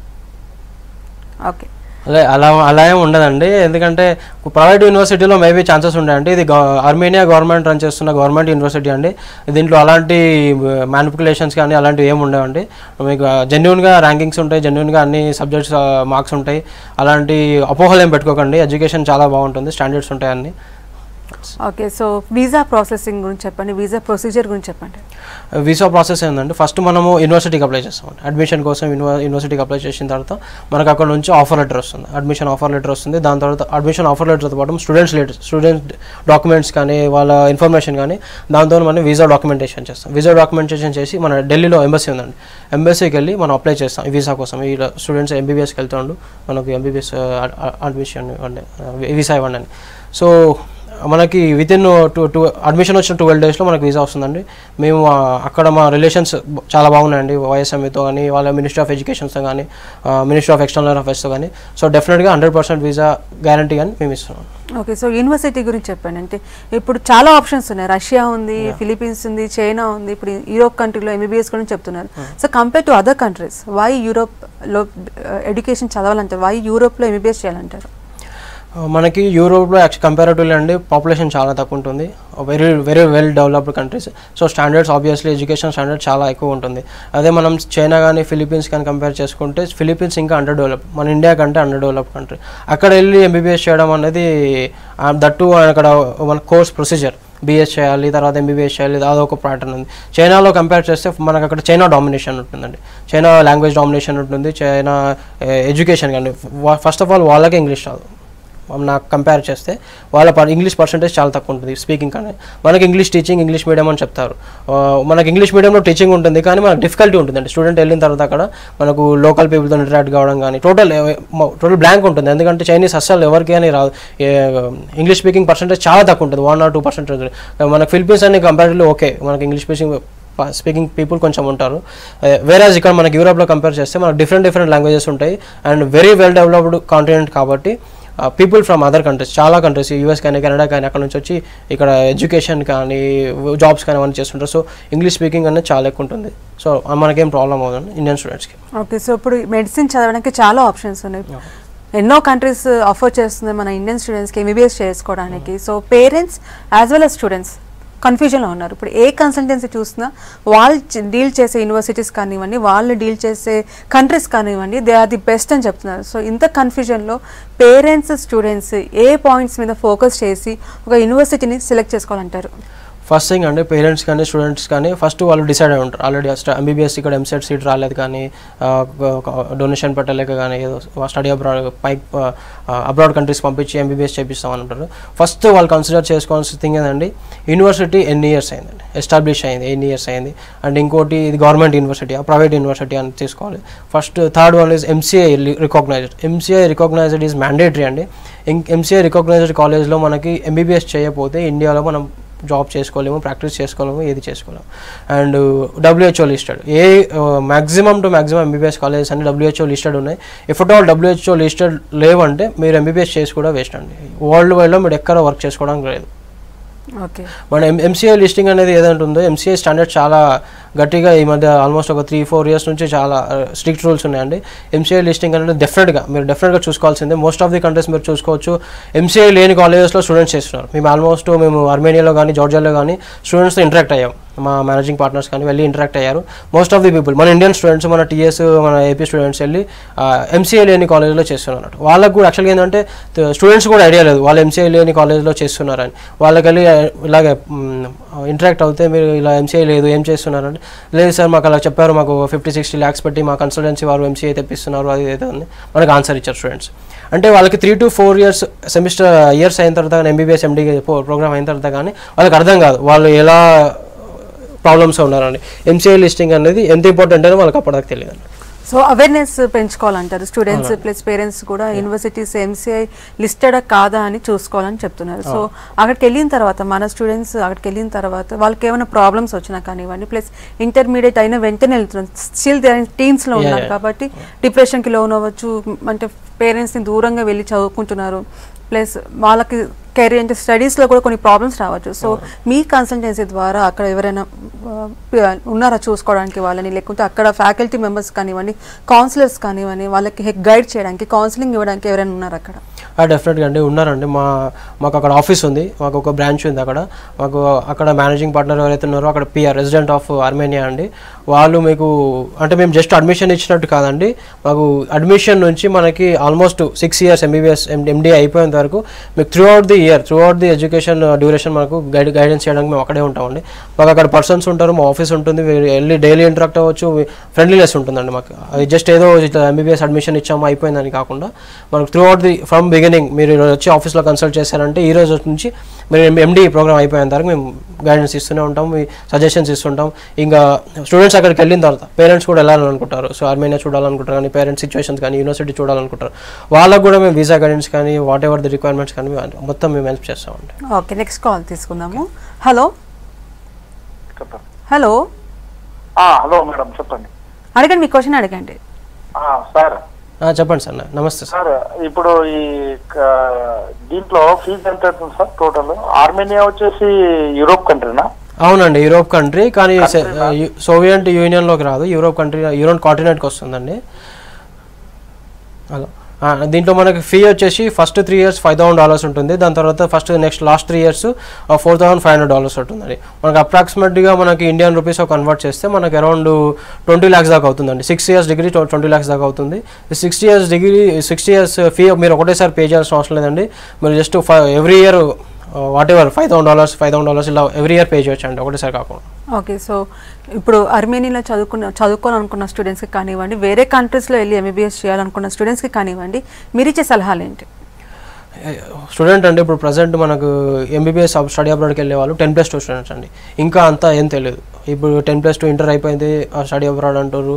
ఓకే అదే అలా అలా ఏం ఉండదండి ఎందుకంటే ప్రైవేట్ యూనివర్సిటీలో మేబీ ఛాన్సెస్ ఉంటాయండి ఇది గవ- ఆర్మేనియా గవర్నమెంట్ రన్ చేస్తున్న గవర్నమెంట్ యూనివర్సిటీ అండి దీంట్లో అలాంటి మ్యానిపులేషన్స్ కానీ అలాంటివి ఏమి ఉండవండి మీకు జెన్యున్గా ర్యాంకింగ్స్ ఉంటాయి జెన్యున్గా అన్ని సబ్జెక్ట్స్ మార్క్స్ ఉంటాయి అలాంటి అపోహలు ఏం పెట్టుకోకండి ఎడ్యుకేషన్ చాలా బాగుంటుంది స్టాండర్డ్స్ ఉంటాయి అన్ని ఓకే సో వీసా ప్రాసెసింగ్ గురించి చెప్పండి వీసా ప్రొసీజర్ గురించి చెప్పండి వీసా ప్రాసెస్ ఏంటంటే ఫస్ట్ మనము యూనివర్సిటీకి అప్లై చేస్తాం అడ్మిషన్ కోసం యూనివర్ యూనివర్సిటీకి అప్లై చేసిన తర్వాత మనకు అక్కడ నుంచి ఆఫర్ లెటర్ వస్తుంది అడ్మిషన్ ఆఫర్ లెటర్ వస్తుంది దాని తర్వాత అడ్మిషన్ ఆఫర్ లెటర్తో పాటు స్టూడెంట్స్ లెటర్ స్టూడెంట్ డాక్యుమెంట్స్ కానీ వాళ్ళ ఇన్ఫర్మేషన్ కానీ దాంతో మనం వీసా డాక్యుమెంటేషన్ చేస్తాం వీసా డాక్యుమెంటేషన్ చేసి మన ఢిల్లీలో ఎంబసీ ఉందండి ఎంబసీకి వెళ్ళి మనం అప్లై చేస్తాం ఈ వీసా కోసం ఈ స్టూడెంట్స్ ఎంబీబీఎస్కి వెళ్తుండు మనకు ఎంబీబీఎస్ అడ్మిషన్ ఇవ్వండి వీసా ఇవ్వండి అని సో మనకి within two two admission వచ్చిన ట్వెల్వ్ డేస్లో మనకి వీసా వస్తుందండి మేము ఆ, అక్కడ మా రిలేషన్స్ చాలా బాగున్నాయండి వైఎస్ఎంఈతో కానీ వాళ్ళ మినిస్ట్రీ ఆఫ్ ఎడ్యుకేషన్స్తో కానీ మినిస్ట్రీ ఆఫ్ ఎక్స్టర్నల్ అఫేర్స్తో కానీ సో డెఫినెట్గా హండ్రెడ్ పర్సెంట్ వీసా గ్యారంటీ అని మేము ఇస్తున్నాం ఓకే సో యూనివర్సిటీ గురించి చెప్పండి అంటే ఇప్పుడు చాలా ఆప్షన్స్ ఉన్నాయి రష్యా ఉంది ఫిలిపీన్స్ ఉంది చైనా ఉంది ఇప్పుడు యూరోప్ కంట్రీలో ఎంబీబీఎస్ గురించి చెప్తున్నారు so compare to other countries why యూరోప్లో ఎడ్యుకేషన్ చదవాలంటారు వై యూరోప్లో ఎంబీబీఎస్ చేయాలంటారు ఆ, మనకి యూరోప్లో యాక్చువల్ కంపారిటివ్లీ అండి పాపులేషన్ చాలా తక్కువ ఉంటుంది very very well developed countries so standards obviously education standard చాలా ఎక్కువ ఉంటుంది అదే మనం చైనా కానీ ఫిలిపీన్స్ కానీ కంపేర్ చేసుకుంటే ఫిలిపీన్స్ ఇంకా అండర్ డెవలప్ మన ఇండియా కంటే అండర్ డెవలప్ కంట్రీ అక్కడ వెళ్ళి ఎంబీబీఎస్ చేయడం అనేది ఆ, దట్టు అక్కడ మన కోర్స్ ప్రొసీజర్ బీఎస్ చేయాలి తర్వాత ఎంబీబీఎస్ చేయాలి అదొక ప్యాటర్న్ ఉంది చైనాలో కంపేర్ చేస్తే మనకు అక్కడ చైనా డామినేషన్ ఉంటుందండి చైనా లాంగ్వేజ్ డామినేషన్ ఉంటుంది చైనా ఎడ్యుకేషన్ కానీ ఫస్ట్ ఆఫ్ ఆల్ వాళ్ళకే ఇంగ్లీష్ రాదు నాకు కంపేర్ చేస్తే వాళ్ళ పర్ ఇంగ్లీష్ పర్సంటేజ్ చాలా తక్కువ ఉంటుంది స్పీకింగ్ కానీ మనకి ఇంగ్లీష్ టీచింగ్ ఇంగ్లీష్ మీడియం అని చెప్తారు ఆ, మనకి ఇంగ్లీష్ మీడియంలో టీచింగ్ ఉంటుంది కానీ మనకు డిఫికల్టీ ఉంటుందండి స్టూడెంట్ వెళ్ళిన తర్వాత అక్కడ మనకు లోకల్ పీపుల్తో ఇంటరాక్ట్ కావడం కానీ టోటల్ టోటల్ బ్లాంక్ ఉంటుంది ఎందుకంటే చైనీస్ అస్సలు ఎవరికి అని రాదు ఇంగ్లీష్ స్పీకింగ్ పర్సంటేజ్ చాలా తక్కువ ఉంటుంది వన్ ఆర్ టూ పర్సెంటేజ్ మనకి ఫిలిపీన్స్ అన్ని కంపారిటివ్లీ ఓకే మనకి ఇంగ్లీష్ స్పీకింగ్ స్పీకింగ్ పీపుల్ కొంచెం ఉంటారు వేరేజ్ ఇక్కడ మనకి యూరోప్లో కంపేర్ చేస్తే మనకు డిఫరెంట్ డిఫరెంట్ లాంగ్వేజెస్ ఉంటాయి and very well developed continent కాబట్టి పీపుల్ ఫ్రమ్ అదర్ కంట్రీస్ చాలా కంట్రీస్ యూఎస్ కానీ కెనడా కానీ అక్కడ నుంచి వచ్చి ఇక్కడ ఎడ్యుకేషన్ కానీ జాబ్స్ కానీ అవన్నీ చేస్తుంటారు సో ఇంగ్లీష్ స్పీకింగ్ అనేది చాలా ఎక్కువ ఉంటుంది సో మనకేం ప్రాబ్లం అవుతుంది ఇండియన్ స్టూడెంట్స్కి ఓకే సో ఇప్పుడు మెడిసిన్ చదవడానికి చాలా ఆప్షన్స్ ఉన్నాయి ఎన్నో కంట్రీస్ ఆఫర్ చేస్తుంది మన ఇండియన్ స్టూడెంట్స్కి ఎంబీబీఎస్ చేసుకోవడానికి so parents as well as students కన్ఫ్యూజన్లో ఉన్నారు ఇప్పుడు ఏ కన్సల్టెన్సీ చూసినా వాళ్ళు డీల్ చేసే యూనివర్సిటీస్ కానివ్వండి వాళ్ళు డీల్ చేసే కంట్రీస్ కానివ్వండి దే ఆర్ ది బెస్ట్ అని చెప్తున్నారు సో ఇంత కన్ఫ్యూజన్లో పేరెంట్స్ స్టూడెంట్స్ ఏ పాయింట్స్ మీద ఫోకస్ చేసి ఒక యూనివర్సిటీని సెలెక్ట్ చేసుకోవాలంటారు ఫస్ట్ థింగ్ అంటే పేరెంట్స్ కానీ స్టూడెంట్స్ కానీ ఫస్ట్ వాళ్ళు డిసైడ్ అయి ఉంటారు ఆల్రెడీ ఎంబీబీఎస్ ఇక్కడ ఎంసెట్ సీట్ రాలేదు కానీ డొనేషన్ పెట్టలేక కానీ ఏదో స్టడీ అబ్రాడ్ పైక్ అబ్రాడ్ కంట్రీస్ పంపించి ఎంబీబీఎస్ చేపిస్తామని అంటారు ఫస్ట్ వాళ్ళు కన్సిడర్ చేసుకోవాల్సిన థింగ్ ఏంటంటే యూనివర్సిటీ ఎన్ని ఇయర్స్ అయిందండి ఎస్టాబ్లిష్ అయింది ఎన్ని ఇయర్స్ అయింది అండ్ ఇంకోటి ఇది గవర్నమెంట్ యూనివర్సిటీ ప్రైవేట్ యూనివర్సిటీ అని తీసుకోవాలి first third one is MCI recognized MCI recognized is mandatory అండి ఎంసీఐ రికాగ్నైజ్డ్ కాలేజ్లో మనకి ఎంబీబీఎస్ చేయకపోతే ఇండియాలో మనం జాబ్ చేసుకోలేము ప్రాక్టీస్ చేసుకోలేము ఏది చేసుకోలేము అండ్ డబ్ల్యూహెచ్ఓ లిస్టెడ్ ఏ maximum to maximum MBBS colleges అన్ని డబ్ల్యూహెచ్ఓ లిస్టెడ్ ఉన్నాయి if at all WHO listed లేవంటే మీరు ఎంబీబీఎస్ చేసి కూడా వేస్ట్ అండి వరల్డ్ వైడ్లో మీరు ఎక్కడ వర్క్ చేసుకోవడానికి లేదు ఓకే మన ఎం ఎంసీఐ లిస్టింగ్ అనేది ఏదంటే ఉందో ఎంసీఐ స్టాండర్డ్ చాలా గట్టిగా ఈ మధ్య ఆల్మోస్ట్ ఒక త్రీ ఫోర్ ఇయర్స్ నుంచి చాలా స్ట్రిక్ట్ రూల్స్ ఉన్నాయండి ఎంసీఐ లిస్టింగ్ అనేది డెఫినెట్గా మీరు డెఫినెట్గా చూసుకోవాల్సిందే మోస్ట్ ఆఫ్ ది కంట్రీస్ మీరు చూసుకోవచ్చు ఎంసీఐ లేని కాలేజెస్లో స్టూడెంట్స్ చేస్తున్నారు మేము ఆల్మోస్ట్ మేము అర్మేనియాలో కానీ జార్జియాలో కానీ స్టూడెంట్స్తో ఇంటరాక్ట్ అయ్యాం మా మేనేజింగ్ పార్ట్నర్స్ కానీ వెళ్ళి ఇంటరాక్ట్ అయ్యారు మోస్ట్ ఆఫ్ ది పీపుల్ మన ఇండియన్ స్టూడెంట్స్ మన టీఎస్ మన ఏపీ స్టూడెంట్స్ వెళ్ళి ఎంసీఐ లేని కాలేజ్లో చేస్తున్నారు అన్నట్టు వాళ్ళకు కూడా యాక్చువల్గా ఏంటంటే స్టూడెంట్స్ కూడా ఐడియా లేదు వాళ్ళు ఎంసీఐ లేని కాలేజ్లో చేస్తున్నారని వాళ్ళకి వెళ్ళి ఇలాగే ఇంటరాక్ట్ అవుతే మీరు ఇలా ఎంసీఐ లేదు ఏం చేస్తున్నారంటే లేదు సార్ మాకు అలా చెప్పారు మాకు ఫిఫ్టీ సిక్స్టీ ల్యాక్స్ పెట్టి మా కన్సల్టెన్సీ వారు ఎంసీఐ తెప్పిస్తున్నారు అది ఏదో ఉంది మనకు ఆన్సర్ ఇచ్చారు స్టూడెంట్స్ అంటే వాళ్ళకి three to four years semester years అయిన తర్వాత కానీ ఎంబీబీఎస్ ఎండీ ప్రోగ్రామ్ అయిన తర్వాత కానీ వాళ్ళకి అర్థం కాదు వాళ్ళు ఎలా ప్రాబ్లమ్స్ ఉన్నారండి ఎంసీఐ లిస్టింగ్ అనేది ఎంత ఇంపార్టెంట్ అని వాళ్ళకి అప్పటిదాకా తెలియదు సో అవేర్నెస్ పెంచుకోవాలంటారు స్టూడెంట్స్ ప్లస్ పేరెంట్స్ కూడా యూనివర్సిటీస్ ఎంసీఐ లిస్టెడ్ కాదా అని చూసుకోవాలని చెప్తున్నారు సో అక్కడికి వెళ్ళిన తర్వాత మన స్టూడెంట్స్ అక్కడికి వెళ్ళిన తర్వాత వాళ్ళకి ఏమైనా ప్రాబ్లమ్స్ వచ్చినా కానివ్వండి ప్లస్ ఇంటర్మీడియట్ అయినా వెంటనే వెళ్తున్నారు స్టిల్ టీన్స్లో Yeah, ఉన్నారు yeah. కాబట్టి డిప్రెషన్కి లోన్ అవ్వచ్చు అంటే పేరెంట్స్ని దూరంగా వెళ్ళి చదువుకుంటున్నారు ప్లస్ వాళ్ళకి కెరీర్ అంటే స్టడీస్లో కూడా కొన్ని ప్రాబ్లమ్స్ రావచ్చు సో మీ కన్సల్టెన్సీ ద్వారా అక్కడ ఎవరైనా ఆ, ప- ఉన్నారా చూసుకోవడానికి వాళ్ళని లేకుంటే అక్కడ ఫ్యాకల్టీ మెంబర్స్ కానివ్వండి కౌన్సిలర్స్ కానివ్వండి వాళ్ళకి గైడ్ చేయడానికి కౌన్సిలింగ్ ఇవ్వడానికి ఎవరైనా ఉన్నారు అక్కడ డెఫినెట్గా అండి ఉన్నారండి మా మాకు అక్కడ ఆఫీస్ ఉంది మాకు ఒక బ్రాంచ్ ఉంది అక్కడ మాకు అక్కడ మేనేజింగ్ పార్ట్నర్ ఎవరైతే ఉన్నారో అక్కడ పిఆర్ రెసిడెంట్ ఆఫ్ ఆర్మేనియా అండి వాళ్ళు మీకు అంటే మేము జస్ట్ అడ్మిషన్ ఇచ్చినట్టు కాదండి మాకు అడ్మిషన్ నుంచి మనకి almost six years MBBS MD అయిపోయేంత వరకు మీకు throughout the year throughout the education duration మనకు గైడ్ గైడెన్స్ చేయడానికి మేము అక్కడే ఉంటామండి మాకు అక్కడ పర్సన్స్ ఉంటారు మా ఆఫీస్ ఉంటుంది మీరు వెళ్ళి డైలీ ఇంటరాక్ట్ అవ్వచ్చు ఫ్రెండ్లీనెస్ ఉంటుందండి మాకు అది జస్ట్ ఏదో ఎంబీబీఎస్ అడ్మిషన్ ఇచ్చాము అయిపోయిందని కాకుండా మనకు throughout the from beginning మీరు ఈరోజు వచ్చి ఆఫీస్లో కన్సల్ట్ చేశారంటే ఈ రోజు నుంచి మీరు ఎండి ప్రోగ్రామ్ అయిపోయేంత వరకు మేము గైడెన్స్ ఇస్తూనే ఉంటాం మీ సజెషన్స్ ఇస్తుంటాం ఇంకా స్టూడెంట్స్ అక్కడికి వెళ్ళిన తర్వాత పేరెంట్స్ కూడా వెళ్ళాలనుకుంటారు సో ఆర్మేనియా చూడాలనుకుంటారు కానీ పేరెంట్స్ సిచ్యువేషన్స్ కానీ యూనివర్సిటీ చూడాలనుకుంటారు వాళ్ళకు కూడా మేము వీసా గైడెన్స్ కానీ వాట్ ఎవర్ ది రిక్వైర్మెంట్స్ కానీ మేము మొత్తం మేము హెల్ప్ చేస్తామండి ఓకే నెక్స్ట్ కాల్ తీసుకుందాము హలో చెప్పండి హలో ఆ, హలో మేడం చెప్పండి అడగండి మీ క్వశ్చన్ అడగండి ఆ, సార్ ఆ, చెప్పండి సార్ నమస్తే సార్ సార్ ఇప్పుడు ఈ క- దీంట్లో ఫీజు ఎంత అవుతుంది సార్ టోటల్ ఆర్మేనియా వచ్చేసి యూరోప్ కంట్రీనా అవునండి యూరోప్ కంట్రీ కానీ Country నా? సోవియట్ యూనియన్లోకి రాదు యూరోప్ కంట్రీ యూరోప్ కాంటినెంట్కి వస్తుందండి అలా ఆ, దీంట్లో మనకి ఫీ వచ్చేసి first three years five thousand dollars ఉంటుంది దాని తర్వాత first next last three years four thousand five hundred dollars ఉంటుందండి మనకి అప్రాక్సిమేట్గా మనకి ఇండియన్ రూపీస్ కన్వర్ట్ చేస్తే మనకి అరౌండ్ ట్వంటీ ల్యాక్స్ దాకా అవుతుందండి six years degree twenty lakhs దాకా అవుతుంది sixty years degree sixty years fee మీరు ఒకటేసారి పే చేయాల్సిన అవసరం లేదండి మీరు just every year whatever five thousand dollars five thousand dollars ఇలా ఎవ్రీ ఇయర్ పే చేయొచ్చు అండి ఒకటేసారి కాకుండా ఓకే సో ఇప్పుడు అర్మేనియాలో చదువుకున్న చదువుకోవాలనుకున్న స్టూడెంట్స్కి కానివ్వండి వేరే కంట్రీస్లో వెళ్ళి ఎంబీబీఎస్ చేయాలనుకున్న స్టూడెంట్స్కి కానివ్వండి మీరు ఇచ్చే సలహాలు ఏంటి స్టూడెంట్ అంటే ఇప్పుడు ప్రజెంట్ మనకు ఎంబీబీఎస్ స్టడీ అబ్రాడ్కి వెళ్ళే వాళ్ళు టెన్ ప్లస్ టూ స్టూడెంట్స్ అండి ఇంకా అంతా ఏం తెలియదు ఇప్పుడు టెన్ ప్లస్ టూ ఇంటర్ అయిపోయింది స్టడీ అబ్రాడ్ అంటారు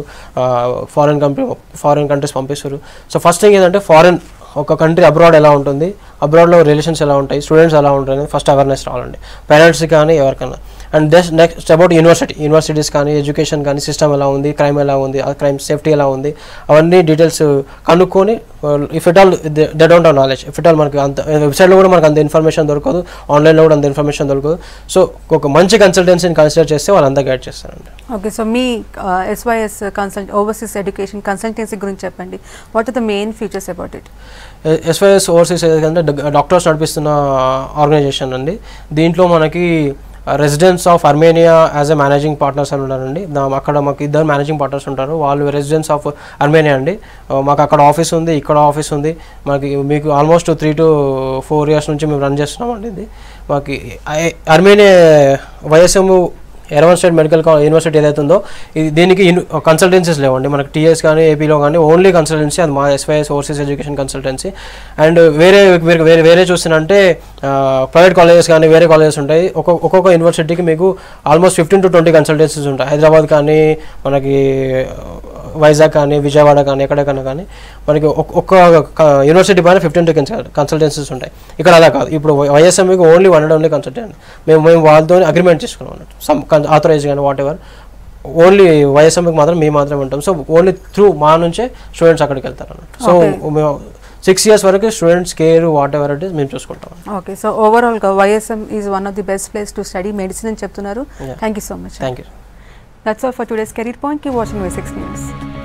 ఫారెన్ కంట్రీ ఫారెన్ కంట్రీస్ పంపిస్తారు సో ఫస్ట్ థింగ్ ఏంటంటే ఫారెన్ ఒక కంట్రీ అబ్రాడ్ ఎలా ఉంటుంది అబ్రాడ్లో రిలేషన్స్ ఎలా ఉంటాయి స్టూడెంట్స్ ఎలా ఉంటాయి ఫస్ట్ అవేర్నెస్ రావాలండి పేరెంట్స్ కానీ ఎవరికైనా and next next about university universities కానీ ఎడ్యుకేషన్ కానీ సిస్టమ్ ఎలా ఉంది క్రైమ్ ఎలా ఉంది ఆ క్రైమ్ సేఫ్టీ ఎలా ఉంది అవన్నీ డీటెయిల్స్ కనుక్కొని if it all they don't have knowledge if it all మనకి అంత వెబ్సైట్లో కూడా మనకు అంత ఇన్ఫర్మేషన్ దొరకదు ఆన్లైన్లో కూడా అంత ఇన్ఫర్మేషన్ దొరకదు సో ఒక మంచి కన్సల్టెన్సీని కన్సిడర్ చేస్తే వాళ్ళు అంతా గైడ్ చేస్తారండి ఓకే సో మీ SYS consult overseas education consultancy గురించి చెప్పండి what are the main features about it SYS overseas ఏదంటే డాక్టర్స్ నడిపిస్తున్న ఆర్గనైజేషన్ అండి దీంట్లో మనకి residence of Armenia as a managing partners అని ఉన్నారండి దా- అక్కడ మాకు ఇద్దరు మేనేజింగ్ పార్ట్నర్స్ ఉంటారు వాళ్ళు రెసిడెన్స్ ఆఫ్ అర్మేనియా అండి ఆ, మాకు అక్కడ ఆఫీస్ ఉంది ఇక్కడ ఆఫీస్ ఉంది మాకు మీకు almost three to four years నుంచి మేము రన్ చేస్తున్నామండి ఇది మాకు ఐ- Armenia YSM Yerevan state medical కా- యూనివర్సిటీ ఏదైతే ఉందో ఇది దీనికి కన్సల్టెన్సీస్ లేవండి మనకి టీఎస్ కానీ ఏపీలో కానీ ఓన్లీ కన్సల్టెన్సీ అది మా SYS overseas education consultancy and వేరే వేరే వేరే వేరే చూస్తున్నంటే ప్రైవేట్ కాలేజెస్ కానీ వేరే కాలేజెస్ ఉంటాయి ఒక్కొక్క ఒక్కొక్క యూనివర్సిటీకి మీకు almost fifteen to twenty consultancies ఉంటాయి హైదరాబాద్ కానీ మనకి వైజాగ్ కానీ విజయవాడ కానీ ఎక్కడెక్కడ కానీ మనకి ఒక్- ఒక్క యూనివర్సిటీ పైన ఫిఫ్టీన్ టు కన్సల్టెన్సీస్ ఉంటాయి ఇక్కడ అలా కాదు ఇప్పుడు వైఎస్ఎంకి only one and only consultant మేము మేము వాళ్ళతో అగ్రిమెంట్ చేసుకున్నాం అన్నట్టు సమ్ ఆథరైజ్ కానీ వాట్ ఎవర్ ఓన్లీ వైఎస్ఎంకి మాత్రం మేము మాత్రమే ఉంటాం సో ఓన్లీ త్రూ మా నుంచే స్టూడెంట్స్ అక్కడికి వెళ్తారు అన్నట్టు సో Okay. మేము సిక్స్ ఇయర్స్ వరకు students care whatever it is మేము చూసుకుంటాం ఓకే సో ఓవరాల్గా YSM is one of the best place to study medicine అని చెప్తున్నారు Yeah. Thank you so much thank you that's all for today's career point keep watching Y six news